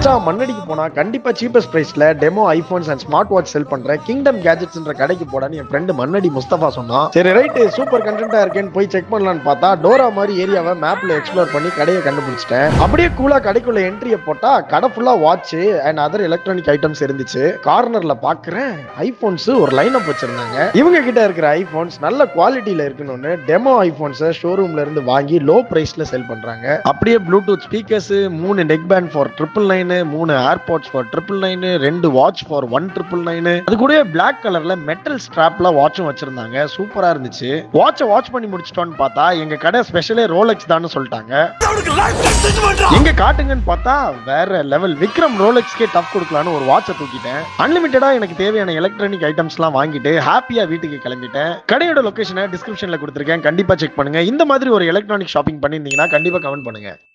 மச்சான் மண்ணடிக்கு போனா கண்டிப்பா சீப்பஸ்ட் பிரைஸ்ல demo iPhones and smart watch sell பண்ற கிங்டம் கேஜெட்ஸ்ன்ற கடைக்கு போடான்னு என் ஃப்ரெண்டு மண்ணடி முஸ்தபா சொன்னான் சரி ரைட்டு சூப்பர் கண்டென்ட்டா இருக்கேன்னு போய் செக் பண்ணலாம்னு பார்த்தா டோரா மாதிரி ஏரியாவை மேப்ல எக்ஸ்ப்ளோர் பண்ணி கடையை கண்டுபிடிச்சிட்டேன் அப்படியே கூலா கடைக்குள்ள என்ட்ரியை போட்டா கடை ஃபுல்லா watch and other electronic items இருந்துச்சு கார்னர்ல பாக்குறேன் ஐபோன்ஸ் ஒரு லைன் அப் வச்சிருந்தாங்க இவங்க கிட்ட இருக்கிற ஐபோன்ஸ் நல்ல குவாலிட்டியில இருக்கணும்னு டெமோ ஐபோன்ஸை ஷோரூம்ல இருந்து வாங்கி லோ பிரைஸ்ல செல் பண்றாங்க அப்படியே ப்ளூடூத் ஸ்பீக்கர்ஸ் மூணு neck band for triple nine மூணு ஏர்பாட்ஸ் ஃபார் ட்ரிபிள் நைனு ரெண்டு watch for one triple nine அது கூட பிளாக் கலர்ல மெட்டல் ஸ்ட்ராப்ல வாட்சும் வச்சிருந்தாங்க சூப்பரா இருந்துச்சு வாட்சை வாட்ச் பண்ணி முடிச்சிட்டோம்னு பார்த்தா எங்க கடை ஸ்பெஷலே ரோலெக்ஸ் தான் சொல்லிட்டாங்க எங்க காட்டுங்கன்னு பார்த்தா வேற லெவல் விக்ரம் ரோலெக்ஸ்க்கே டஃப் கொடுக்கலான்னு ஒரு வாட்சை தூக்கிட்டேன் அன்லிமிட்டடா எனக்கு தேவையான எலக்ட்ரானிக் ஐட்டம்ஸ்லாம் வாங்கிட்டு ஹாப்பியா வீட்டுக்கு கிளம்பிட்டேன் கடையோட லொகேஷனை டிஸ்கிரிப்ஷன்ல கொடுத்துருக்கேன் கண்டிப்பா செக் பண்ணுங்க இந்த மாதிரி ஒரு எலக்ட்ரானிக் ஷாப்பிங் பண்ணியிருந்தீங்கன்னா கண்டிப்பா கமெண்ட் பண்ணுங்க